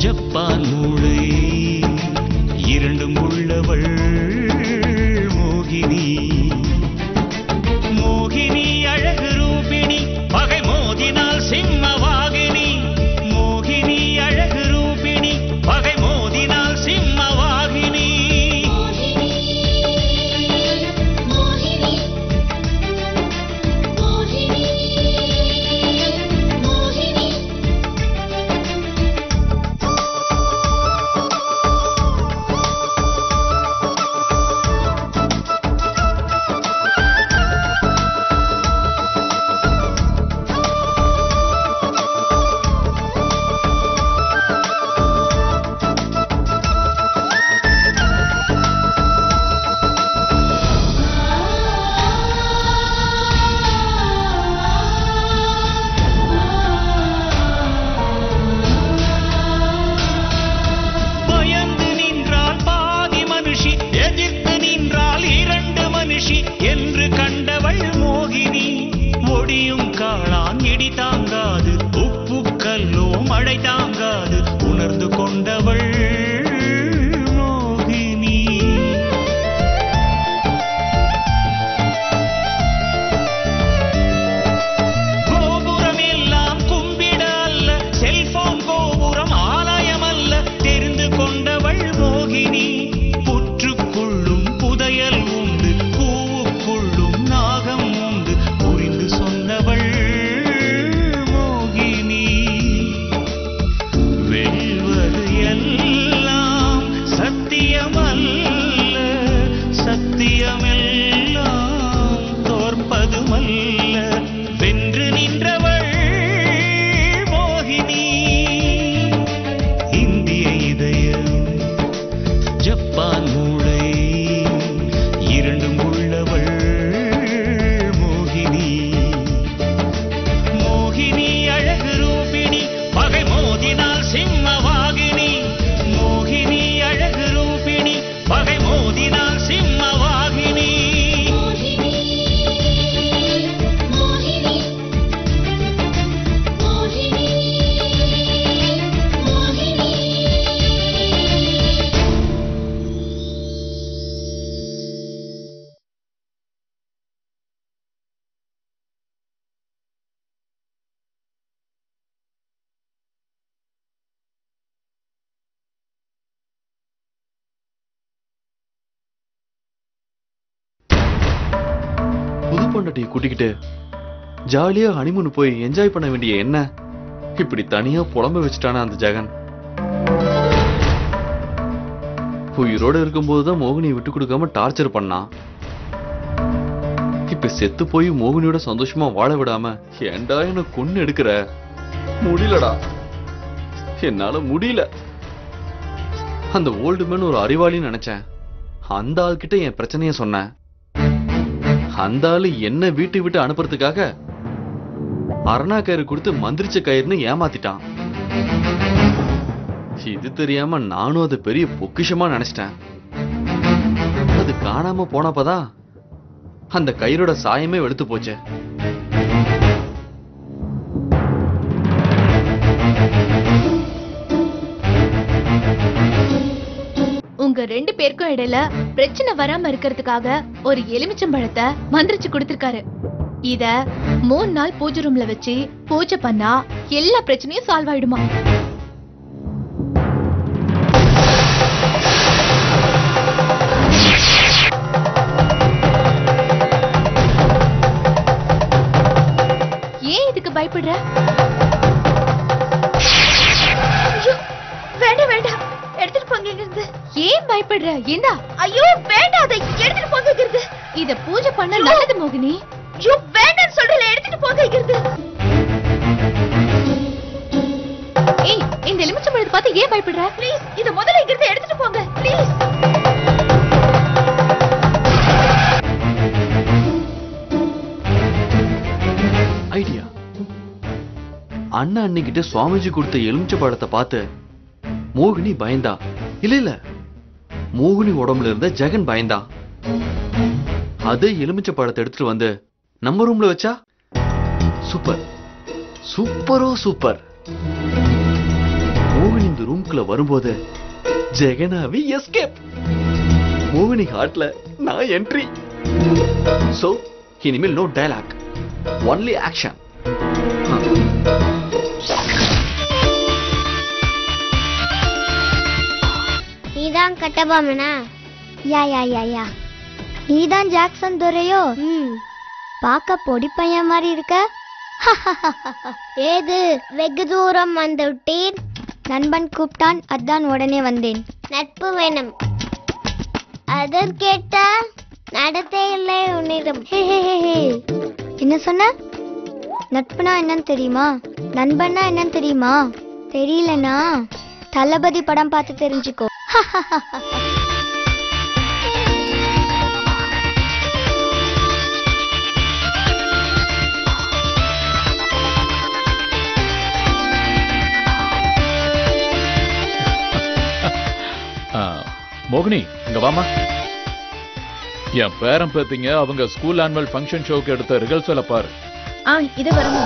Japan மூளை இரண்டும் உள்ளவள் மோகினி மோகினி அழகு ரூபிணி பகை மோதினால் சிம்மவாகினி மோகினி அழகு ரூபிணி பகை மோதினால் சிம்மவாகினி மோகினி மோகினி மோகினி பயந்து நின்றால் பாதி மனுஷி எதிர்த்து நின்றால் இரண்டு மனுஷி என்று கண்டவள் மோகினி ஒடியும் காளான் இடி தாங்காது உப்பு கல்லோ மழை தாங்காது உணர்ந்து கொண்டவள் மோகினி கோபுரம் எல்லாம் கும்பிட அல்ல செல்போன் கோபுரம் ஆலயம் அல்ல தெரிந்து கொண்டவள் மோகினி புற்றுக்குள்ளும் புதையல் உண்டு பூவுக்குள்ளும் நாகம் உண்டு புரிந்து சொன்னவள் மோகினி வெல்வது எல்லாம் சத்தியமல்ல சத்தியமெல்லாம் தோற்பதுமல்ல வென்று நின்றவள் மோகினி இந்திய இதயம் ஜப்பான் மூளை இரண்டும் உள்ளவள் மோகினி மோகினி அழகு ரூபிணி பகை மோதினால் சிம்மவாகினி மோகினி அழகு ரூபிணி பகை மோதினால் சிம்மவாகினி மோகினி மோகினி மோகினி மோகினி புது பொண்டாட்டியை கூட்டிக்கிட்டு ஜாலியா ஹனிமூன் போய் என்ஜாய் பண்ண வேண்டிய என்ன இப்படி தனியா புலம்ப வச்சுட்டானா அந்த ஜெகன் உயிரோட இருக்கும்போது தான் மோகினியை விட்டு கொடுக்காம டார்ச்சர் பண்ணான் இப்ப செத்து போய் மோகினியோட சந்தோஷமா வாழ விடாம ஏன்டா என்ன கொன்னு எடுக்கிற முடியலடா என்னால முடியல அந்த ஓல்டு மேன் ஒரு அறிவாளின்னு நினைச்சேன் அந்த ஆள்கிட்ட என் பிரச்சனைய சொன்னேன் அந்த ஆளு என்ன வீட்டை விட்டு அனுப்புறதுக்காக அரணா கயிறு கொடுத்து மந்திரிச்ச கயிறுன்னு ஏமாத்திட்டான் இது தெரியாம நானும் அது பெரிய பொக்கிஷமா நினைச்சிட்டேன் அது காணாம போனப்பதான் அந்த கயிறோட சாயமே வெளுத்து போச்சே உங்க ரெண்டு பேருக்கும் இடையில பிரச்சனை வராம இருக்கிறதுக்காக ஒரு எலுமிச்சம்பழத்தை மந்திரிச்சு கொடுத்திருக்காரு இத மூணு நாள் பூஜை ரூம்ல வச்சு பூஜை பண்ணா எல்லா பிரச்சனையும் சால்வ் ஆயிடுமா ஏன் இதுக்கு பயப்படுற ஐயோ, வேண்டாம் வேண்டாம் எடுத்துட்டு போங்க இங்கிருந்து ஏன் பயப்படுற இந்தா ஐயோ வேண்டாம் அதை எடுத்துட்டு போங்க இங்கிருந்து இத பூஜை பண்ண நல்லது மோகினி ஐயோ வேண்டாம் சொல்றல எடுத்துட்டு போங்க இங்கிருந்து ஏய் இந்த எலுமிச்சம்பழத்தை பார்த்து ஏன் பயப்படுற ப்ளீஸ் இத முதல்ல இங்கிருந்து எடுத்துட்டு போங்க ப்ளீஸ் ஐடியா அண்ணா அன்னிக்கிட்ட சுவாமிஜி கொடுத்த எலுமிச்சை பழத்தை பார்த்து மோகினி பயந்தா இல்ல இல்ல மோகினி உடம்புல இருந்த ஜெகன் பயந்தான் அதே எலுமிச்சை பழத்தை எடுத்துட்டு வந்து நம்ம ரூம்ல வச்சா சூப்பர் சூப்பரோ சூப்பர் மோகினி இந்த ரூம் ரூம்குள்ள வரும்போது ஜெகனாவி எஸ்கேப் மோகினி ஹார்ட்ல நான் என்ட்ரி சோ இனிமேல் நோ டயலாக் ஒன்லி ஆக்ஷன் நீதான் கட்டபாமனா யா யா யா யா நீதான் ஜாக்சன் துரையோ ம் பார்க்க பொடி பையன் மாதிரி இருக்க ஏது வெகு தூரம் வந்து விட்டேன் நண்பன் கூப்பிட்டான் அதான் உடனே வந்தேன் நட்பு வேணும் அதற்கேட்ட நடத்தே இல்லை உன்னிடம் ஹே, ஹே, ஹே, ஹே. என்ன சொன்ன நட்புனா என்னன்னு தெரியுமா நண்பன்னா என்னன்னு தெரியுமா தெரியலனா தளபதி படம் பார்த்து தெரிஞ்சுக்கோ ஆ, மோகினி இங்க வாமா என் பேரன் பேத்திங்க அவங்க ஸ்கூல் ஆனுவல் ஃபங்க்ஷன் ஷோக்கு எடுத்த ரிஹர்சலை பாரு ஆ இது வரணும்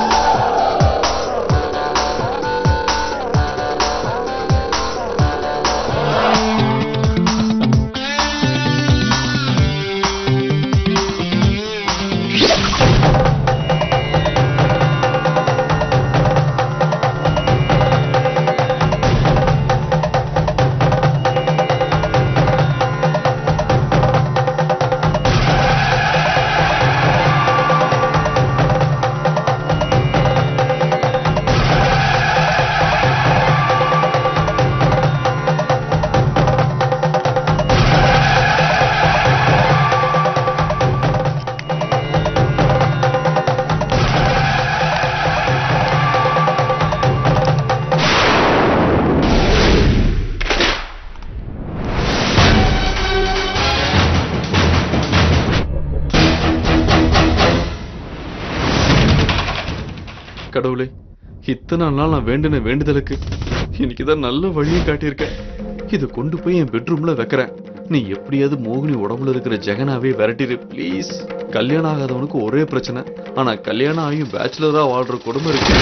கடவுளே இத்தனை நாள் நான் வேண்டின வேண்டுதலுக்கு இன்னைக்கு தான் நல்ல வழியை காட்டியிருக்க இதை கொண்டு போய் என் பெட்ரூம்ல வைக்கிறேன் நீ எப்படியாவது மோகினி உடம்புல இருக்கிற ஜெகனாவே விரட்டிடு ப்ளீஸ் கல்யாணம் ஆகாதவனுக்கு ஒரே பிரச்சனை ஆனா கல்யாணம் ஆகியும் பேச்சுலரா வாழ்ற குடும்பம் இருக்கு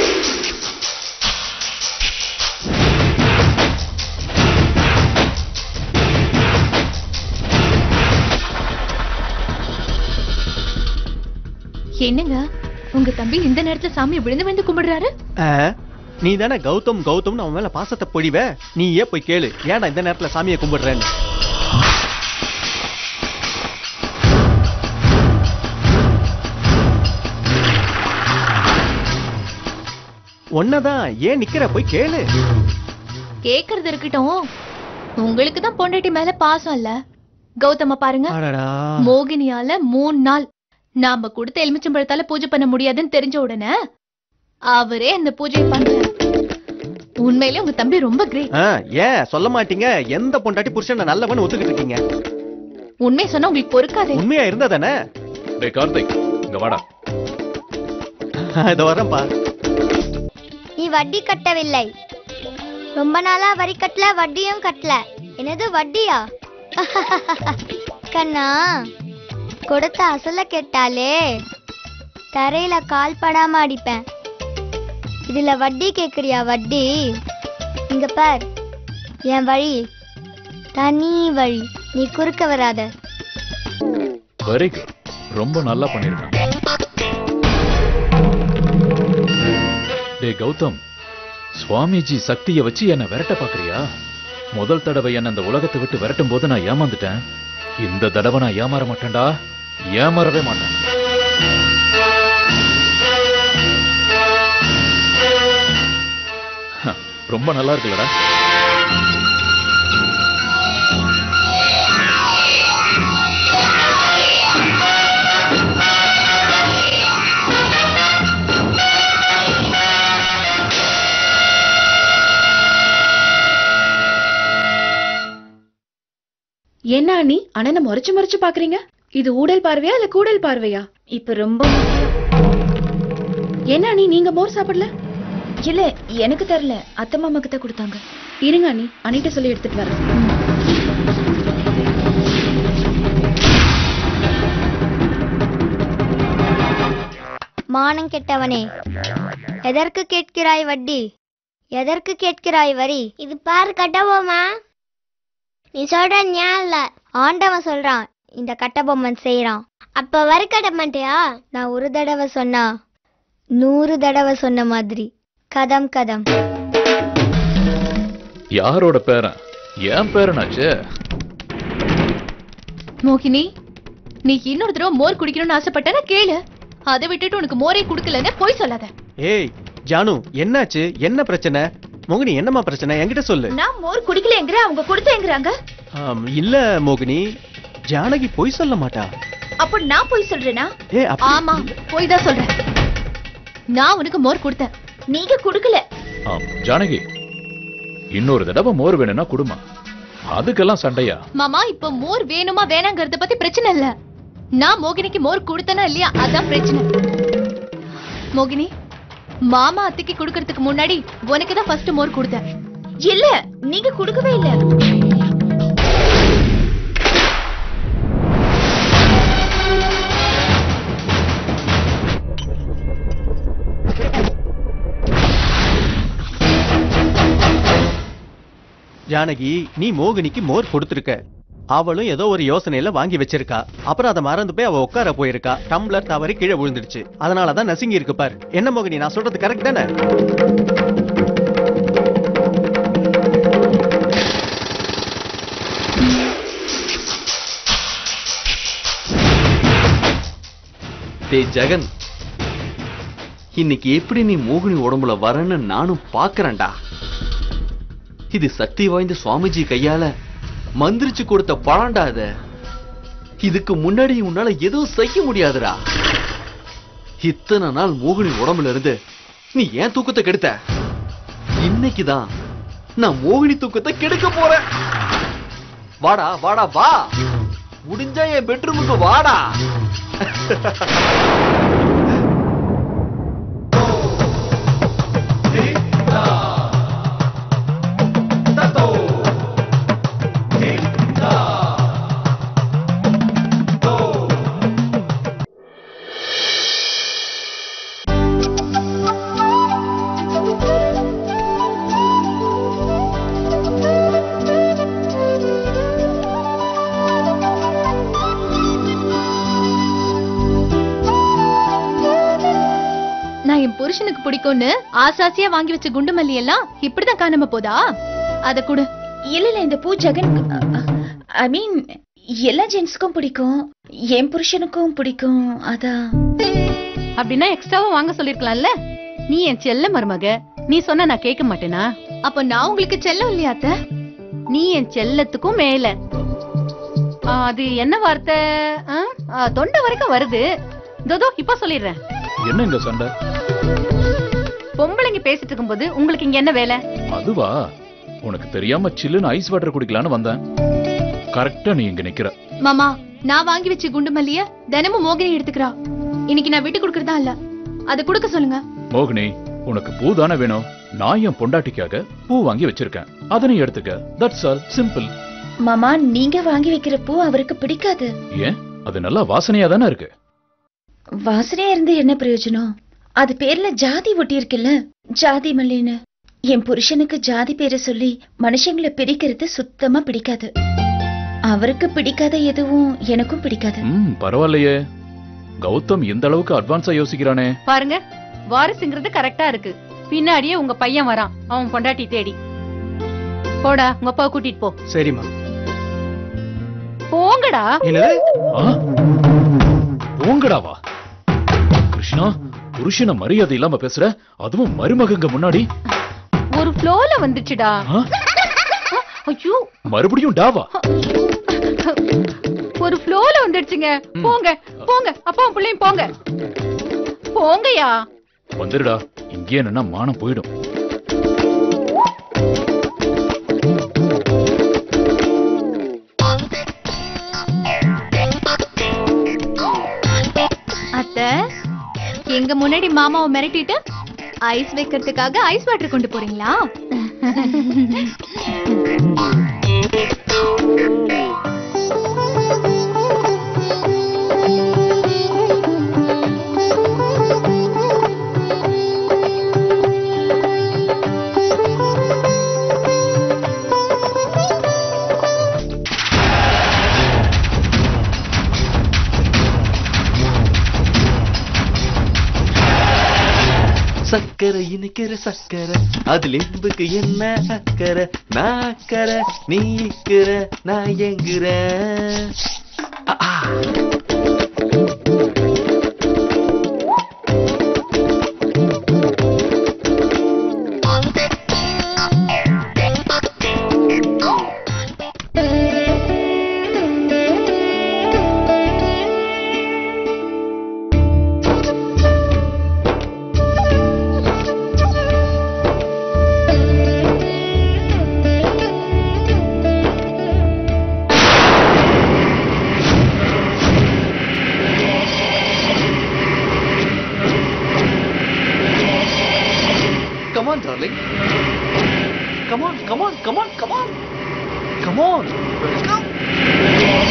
என்னங்க உங்க தம்பி இந்த நேரத்துல சாமியை விழுந்து விழுந்து கும்பிடுறாரு நீ தானே கௌதம் கௌதம்னு அவன் மேல பாசத்தை பொழிவ நீயே போய் கேளு ஏன்டா இந்த நேரத்துல சாமியை கும்பிடுறேன்னு ஒன்னதான் ஏன் நிக்கிற போய் கேளு கேக்குறது இருக்கட்டும் உங்களுக்கு தான் பொண்டாட்டி மேல பாசம் இல்ல கௌதம பாருங்க அடடா மோகினியால மூணு நாள் நாம கொடுத்த எலுமிச்சம்பழத்தால பூஜை பண்ண முடியாதுன்னு தெரிஞ்ச உடனே அவரே அந்த பூஜையை பண்றாரு உண்மையிலே உங்க தம்பி ரொம்ப கிரேட் ஆ, ஏன் சொல்ல மாட்டீங்க எந்த பொண்டாட்டி புருஷன் நல்லவன்னு ஒத்துக்கிட்டு இருக்கீங்க உண்மையை சொன்னா உங்களுக்கு பொறுக்காதே உண்மையா இருந்தா தானே டேய் கார்த்திக் இங்க வாடா இத வரேன்ப்பா நீ வட்டி கட்டவில்லை ரொம்ப நாளா வரி கட்டல வட்டியும் கட்டல என்னது வட்டியா கண்ணா கொடுத்த அசல கேட்டாலே தரையில கால் படாம அடிப்பேன் இதுல வட்டி கேக்குறியா வட்டி இங்க பார் என் வழி தனி வழி நீ குறுக்க வராத வெரி குட் ரொம்ப நல்லா பண்ணிருக்கான் டேய் கௌதம் சுவாமிஜி சக்தியை வச்சு என்ன விரட்ட பாக்குறியா முதல் தடவை என்ன இந்த உலகத்தை விட்டு விரட்டும் போது நான் ஏமாந்துட்டேன் இந்த தடவை நான் ஏமாற மாட்டேன்டா ஏமாறவே மாட்டேன் ஹ, ரொம்ப நல்லா இருக்குல்லடா என்ன அண்ணி அண்ணனை முறைச்சு முறைச்சு பாக்குறீங்க இது ஊடல் பார்வையா இல்ல கூடல் பார்வையா இப்ப ரொம்ப முக்கியம். என்ன அண்ணி நீங்க மோர் சாப்பிடல இல்ல எனக்கு தரல அத்தை மாமா கிட்ட கொடுத்தாங்க இருங்க அண்ணி அண்ணிட்ட சொல்லி எடுத்துட்டு வரேன் மானம் கெட்டவனே எதற்கு கேட்கிறாய் வட்டி எதற்கு கேட்கிறாய் வரி இது பாரு கட்டபொம்மா நீ சொல்ற ஞான் இல்ல ஆண்டவன் சொல்றான் இந்த கட்டபொம்மன் செய்றான் அப்ப வரி கட்ட மாட்டியா நான் ஒரு தடவை சொன்னா நூறு தடவை சொன்ன மாதிரி கதம் கதம் யாரோட பேரன் என் பேரனாச்சே மோகினி நீ இன்னொரு தடவை மோர் குடிக்கணும்னு ஆசைப்பட்டனா கேளு அதை விட்டுட்டு உனக்கு மோரே குடுக்கலன்னு போய் சொல்லாத ஏய் ஜானு என்னாச்சு என்ன பிரச்சனை மோகினி என்னம்மா பிரச்சனை என்கிட்ட சொல்லு நான் மோர் குடிக்கலங்கிற அவங்க கொடுத்தேங்கிறாங்க ஆம், இல்ல மோகினி ஜானகி பொய் சொல்ல மாட்டா அப்ப நான் போய் சொல்றேனா ஏ அப்படி- ஆமா போய் தான் சொல்றேன் நான் உனக்கு மோர் கொடுத்தேன் நீங்க குடுக்கல ஆம், ஜானகி இன்னொரு தடவை மோர் வேணும்னா குடுமா அதுக்கெல்லாம் சண்டையா மாமா இப்ப மோர் வேணுமா வேணாங்கறத பத்தி பிரச்சனை இல்ல நான் மோகினிக்கு மோர் கொடுத்தனா இல்லையா அதான் பிரச்சனை மோகினி மாமா அத்தைக்கு கொடுக்கறதுக்கு முன்னாடி உனக்கு தான் ஃபர்ஸ்ட் மோர் கொடுத்தேன் இல்ல நீங்க கொடுக்கவே இல்ல ஜானகி நீ மோகினிக்கு மோர் கொடுத்துருக்க அவளும் ஏதோ ஒரு யோசனையில வாங்கி வச்சிருக்கா அப்புறம் அதை மறந்து போய் அவ உட்கார போயிருக்கா டம்ளர் தவறி கீழே விழுந்துடுச்சு அதனாலதான் நசுங்கி இருக்கு பாரு என்ன மோகினி நான் சொல்றது கரெக்ட் தானே டேய் ஜெகன் இன்னைக்கு எப்படி நீ மோகினி உடம்புல வரன்னு நானும் பாக்குறேன்டா இது சக்தி வாய்ந்த சுவாமிஜி கையால மந்திரிச்சு கொடுத்த பழம்டா அது இதுக்கு முன்னாடி உன்னால எதுவும் செய்ய முடியாதுடா இத்தனை நாள் மோகினி உடம்புல இருந்து நீ ஏன் தூக்கத்தை கெடுத்த இன்னைக்குதான் நான் மோகினி தூக்கத்தை கெடுக்க போறேன் வாடா வாடா வா முடிஞ்சா என் பெட்ரூமுக்கு வாடா நான் என் புருஷனுக்கு பிடிக்கும்னு ஆசாசியா வாங்கி வச்ச குண்டு மல்லி எல்லாம் இப்படிதான் காணாம போதா அத கொடு இல்ல இல்ல இந்த பூ ஜெகன் ஐ மீன் எல்லா ஜென்ஸுக்கும் பிடிக்கும் என் புருஷனுக்கும் பிடிக்கும் அதான் அப்படின்னா எக்ஸ்ட்ராவும் வாங்க சொல்லிருக்கலாம்ல நீ என் செல்ல மருமக நீ சொன்னா நான் கேட்க மாட்டேனா அப்ப நான் உங்களுக்கு செல்லம் இல்லையா அத்தை நீ என் செல்லத்துக்கும் மேல ஆ, அது என்ன வார்த்தை ஆ? ஆ, தொண்டை வரைக்கும் வருது தோதோ இப்ப சொல்லிடுறேன் என்ன இந்த சண்டை பொம்பளைங்க பேசிட்டு இருக்கும்போது உங்களுக்கு இங்க என்ன வேலை அதுவா உனக்கு தெரியாம சில்லுன்னு ஐஸ் வாட்டர் குடிக்கலான்னு வந்தேன் கரெக்டா நீ இங்க நிக்கிற மாமா நான் வாங்கி வச்ச குண்டு மல்லிய தினமும் மோகினி எடுத்துக்கிறா இன்னைக்கு நான் விட்டு கொடுக்கறதா இல்ல அத கொடுக்க சொல்லுங்க மோகினி உனக்கு பூ தானே வேணும் நான் என் பொண்டாட்டிக்காக பூ வாங்கி வச்சிருக்கேன் அதை நீ எடுத்துக்க தட்ஸ் ஆல் சிம்பிள் மாமா நீங்க வாங்கி வைக்கிற பூ அவருக்கு பிடிக்காது ஏன் அது நல்லா வாசனையா தானே இருக்கு வாசனையா இருந்து என்ன பிரயோஜனம் அது பேர்ல ஜாதி ஒட்டி இருக்குல்ல ஜாதி மல்லின்னு என் புருஷனுக்கு ஜாதி பேரை சொல்லி மனுஷங்களை பிரிக்கிறது சுத்தமா பிடிக்காது அவருக்கு பிடிக்காத எதுவும் எனக்கும் பிடிக்காது ம் பரவாயில்லையே கௌதம் இந்த அளவுக்கு அட்வான்ஸா யோசிக்கிறானே பாருங்க வாரிசுங்கிறது கரெக்டா இருக்கு பின்னாடியே உங்க பையன் வரான் அவன் பொண்டாட்டி தேடி போடா உங்க அப்பா கூட்டிட்டு போ சரிம்மா போங்கடா என்னது ஆ? போங்கடாவா கிருஷ்ணா புருஷன மரியாதை இல்லாம பேசுற அதுவும் மருமகங்க முன்னாடி ஒரு ஃப்ளோல வந்துச்சுடா ஆ? ஐயோ மறுபடியும் டாவா ஒரு ஃப்ளோல வந்துடுச்சுங்க போங்க போங்க அப்பாவும் பிள்ளையும் போங்க போங்கயா வந்துருடா இங்கே என்னன்னா மானம் போயிடும் அத்தை எங்க முன்னாடி மாமாவை மிரட்டிட்டு ஐஸ் வைக்கிறதுக்காக ஐஸ் வாட்டர் கொண்டு போறீங்களா சக்கரை இனிக்கிற சக்கரை அதுல எம்புக்கு என்ன அக்கறை நான் அக்கறை நீ இக்கிற நான் எங்குற Come on, darling. Come on, come on, come on, come on. Come on. Come.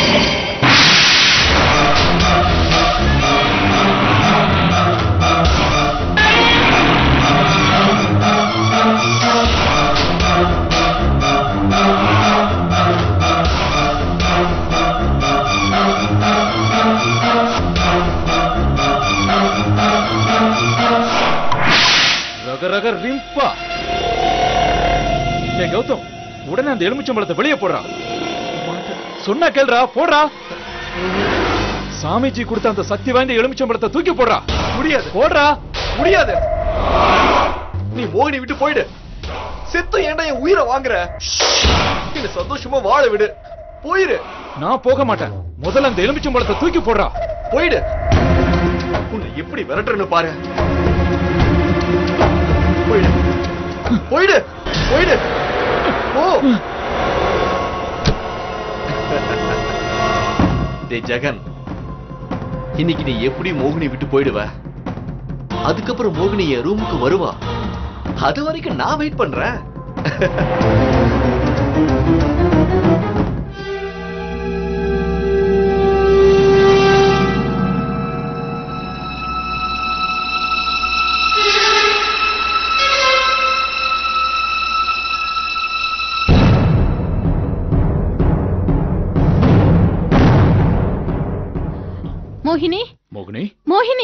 ரக ரக ரிம்பா டேய் கௌதம் உடனே அந்த எலுமிச்சம்பழத்தை வெளியே போடுறா சொன்னா கேள்றா போடுறா சாமிஜி கொடுத்த அந்த சக்தி வாய்ந்த எலுமிச்சம்பழத்தை தூக்கி போடுறா முடியாது போடுறா முடியாது நீ மோகினி விட்டு போயிடு செத்து ஏன்டா என் உயிரை வாங்குற என்ன சந்தோஷமா வாழ விடு போயிடு நான் போக மாட்டேன் முதல்ல அந்த எலுமிச்சம்பழத்தை தூக்கி போடுறா போயிடு உன்னை எப்படி விரட்டுறன்னு பாரு போயிடு போயிடு போயிடு போ டேய் ஜெகன் இன்னைக்கு நீ எப்படி மோகினி விட்டு போயிடுவ அதுக்கப்புறம் மோகினி என் ரூமுக்கு வருவா அது வரைக்கும் நான் வெயிட் பண்றேன் மோகினி மோகினி மோகினி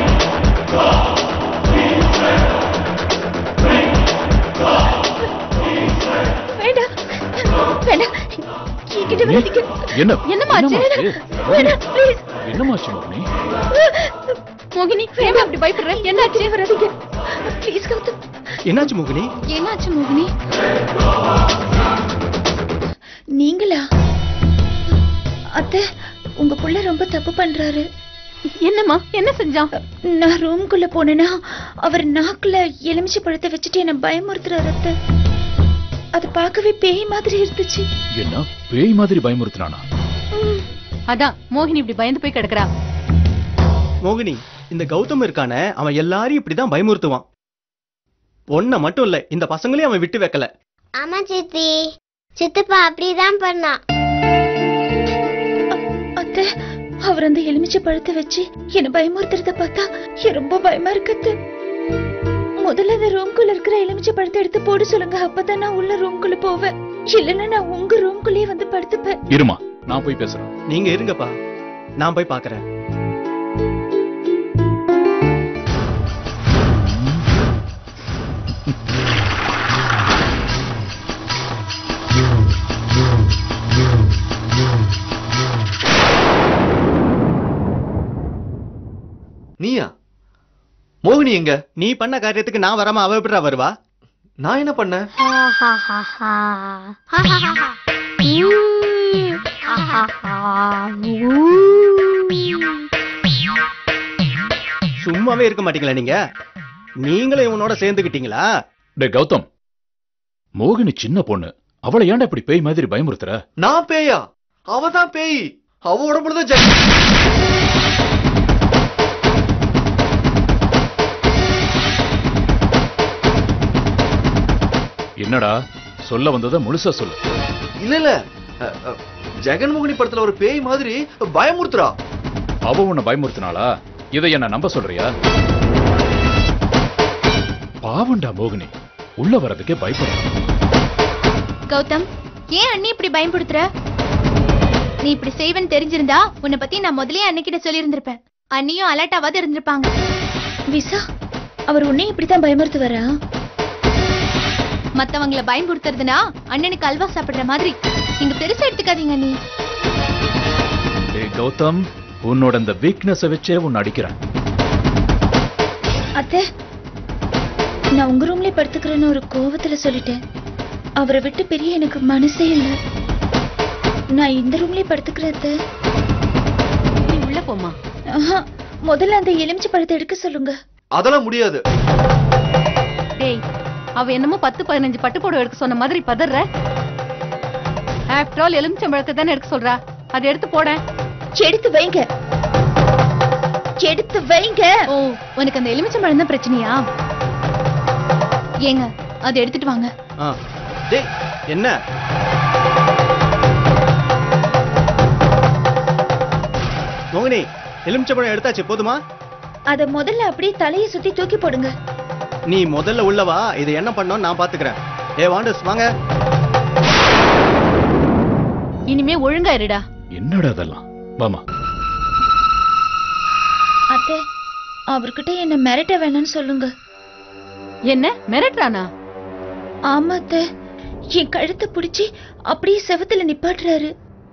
வேண்டாம் வேண்டாம் என்கிட்ட நீ- வராதீங்க. என்ன என்னம்மா ஆச்சு? என்னம்மா ஆச்சு? வேண்டாம், please. என்னமாச்சு மோகினி மோகினி ஏன் அப்படி பயப்படுற என்னாச்சு வராதீங்க ப்ளீஸ் கௌதம் என்னாச்சு மோகினி என்னாச்சு மோகினி நீங்களா அத்தை உங்க புள்ள ரொம்ப தப்பு பண்றாரு என்னம்மா என்ன செஞ்சான் நான் ரூம்குள்ள போனேனா அவர் நாக்குல எலுமிச்சை பழத்தை வச்சுட்டு என்ன பயமுறுத்துறாரு அத்தை அது பார்க்கவே பேய் மாதிரி இருந்துச்சு என்ன பேய் மாதிரி பயமுறுத்தினானா அதான் மோகினி இப்படி பயந்து போய் கிடக்குறா மோகினி இந்த கௌதம் இருக்கானே அவன் எல்லாரையும் இப்படிதான் பயமுறுத்துவான் ஒன்ன மட்டும் இல்ல இந்த பசங்களையும் அவன் விட்டு வைக்கல ஆமா சித்தி சித்தப்பா அப்படிதான் பண்ணா அத்தை அவர் அந்த எலுமிச்சை பழத்தை வச்சு என்ன பயமுறுத்துறத பார்த்தா எனக்கு ரொம்ப பயமா இருக்கு அத்தை. முதல்ல அந்த ரூம்குள்ள இருக்கிற எலுமிச்சை பழத்தை எடுத்து போட சொல்லுங்க அப்பதான் நான் உள்ள ரூம்குள்ள போவேன் இல்லைன்னா நான் உங்க ரூம்குள்ளேயே வந்து படுத்துப்பேன் இருமா நான் போய் பேசுறேன் நீங்க இருங்கப்பா நான் போய் பாக்குறேன் நீயா மோகினி எங்க நீ பண்ண காரியத்துக்கு நான் வராம அவ எப்படிடா வருவா நான் என்ன பண்ணேன் சும்மாவே இருக்க மாட்டீங்களா நீங்க நீங்களும் இவனோட சேர்ந்துக்கிட்டீங்களா டே கௌதம் மோகினி சின்ன பொண்ணு அவளை ஏன்டா இப்படி பேய் மாதிரி பயமுறுத்துற நான் பேயா அவ தான் பேய் அவ உடம்புலதான் ஜெகன் என்னடா சொல்ல வந்ததை முழுசா சொல்லு இல்ல இல்ல அ, அ, ஜெகன்மோகினி படத்துல ஒரு பேய் மாதிரி பயமுறுத்துறா அவ உன்னை பயமுறுத்தினாளா இதை என்ன நம்ப சொல்றியா பாவண்டா மோகினி உள்ள வர்றதுக்கே பயப்படுறான் கௌதம் ஏன் அண்ணி இப்படி பயன்படுத்துற நீ இப்படி செய்வேன்னு தெரிஞ்சிருந்தா உன்னை பத்தி நான் முதல்லயே அன்னைக்கிட்ட சொல்லியிருந்திருப்பேன் அண்ணியும் அலர்ட்டாவாது இருந்திருப்பாங்க விசா அவர் உன்னையும் இப்படித்தான் பயமுறுத்துவாரா மத்தவங்கள பயன்படுத்துறதுனா அண்ணனுக்கு அல்வா சாப்பிடுற மாதிரி நீங்க பெருசா எடுத்துக்காதீங்க நீ ஏய் கௌதம் உன்னோட அந்த வீக்னஸ வச்சே உன்னை அடிக்கிறேன் அத்தை நான் உங்க ரூம்ல படுத்துக்கிறேன்னு ஒரு கோவத்துல சொல்லிட்டேன் அவரை விட்டு பிரிய எனக்கு மனசே இல்லை நான் இந்த ரூம்லயே படுத்துக்கிறேன் அத்தை நீ உள்ள போமா ஆஹா, முதல்ல அந்த எலுமிச்சை பழத்தை எடுக்க சொல்லுங்க அதெல்லாம் முடியாது டேய் அவ என்னமோ பத்து பதினஞ்சு பட்டு புடவை எடுக்க சொன்ன மாதிரி பதற ஆஃப்டர் ஆல் எலுமிச்சம்பழத்தை தானே எடுக்க சொல்றா அதை எடுத்து போட எடுத்து வைங்க எடுத்து வைங்க ஓ உனக்கு அந்த எலுமிச்சம்பழம் தான் பிரச்சனையா ஏங்க அதை எடுத்துட்டு வாங்க ஆ. டேய் என்ன மோகினி எலுமிச்சப்பழம் எடுத்தாச்சு போதுமா அத முதல்ல அப்படியே தலையை சுத்தி தூக்கி போடுங்க நீ முதல்ல உள்ளவா இது என்ன பண்ணோம் நான் பாத்துக்கிறேன் ஏ வாண்டஸ் வாங்க இனிமே ஒழுங்கா இருடா என்னடா அதெல்லாம் வாமா அத்தை அவர்கிட்ட என்ன மிரட்ட வேணாம்னு சொல்லுங்க என்ன மிரட்டுறானா ஆமா அத்தை என் கழுத்தை பிடிச்சி அப்படியே செவத்துல நிப்பாட்டுறாரு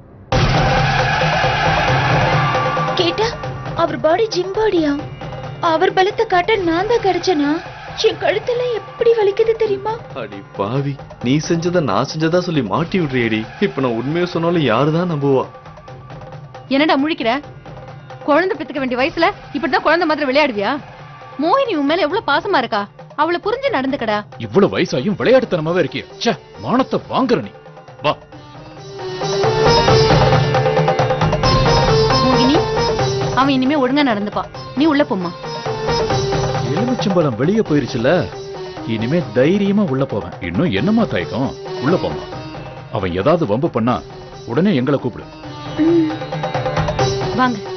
கேட்டா அவர் பாடி ஜிம் பாடியா அவர் பலத்தை காட்ட நான் தான் கிடைச்சனா என் கழுத்தெல்லாம் எப்படி வலிக்குது தெரியுமா அடி பாவி நீ செஞ்சத நான் செஞ்சதா சொல்லி மாட்டி விடுறியடி இப்ப நான் உண்மையை சொன்னாலும் யாருதான் நம்புவா என்னடா முழிக்கிற குழந்தை பெத்துக்க வேண்டிய வயசுல இப்படிதான் குழந்தை மாதிரி விளையாடுவியா மோகினி உன் மேல எவ்வளவு பாசமா இருக்கா அவளை புரிஞ்சு நடந்துக்கடா இவ்வளவு வயசாயும் விளையாட்டுத்தனமாவே இருக்கிய ச்சே மானத்தை வாங்குற நீ வா மோகினி அவன் இனிமே ஒழுங்கா நடந்துப்பான் நீ உள்ள போம்மா எலுமிச்சம்பழம் வெளியே போயிருச்சுல இனிமே தைரியமா உள்ள போவேன் இன்னும் என்னமா தயக்கம் உள்ள போமா அவன் ஏதாவது வம்பு பண்ணா உடனே எங்களை கூப்பிடு வாங்க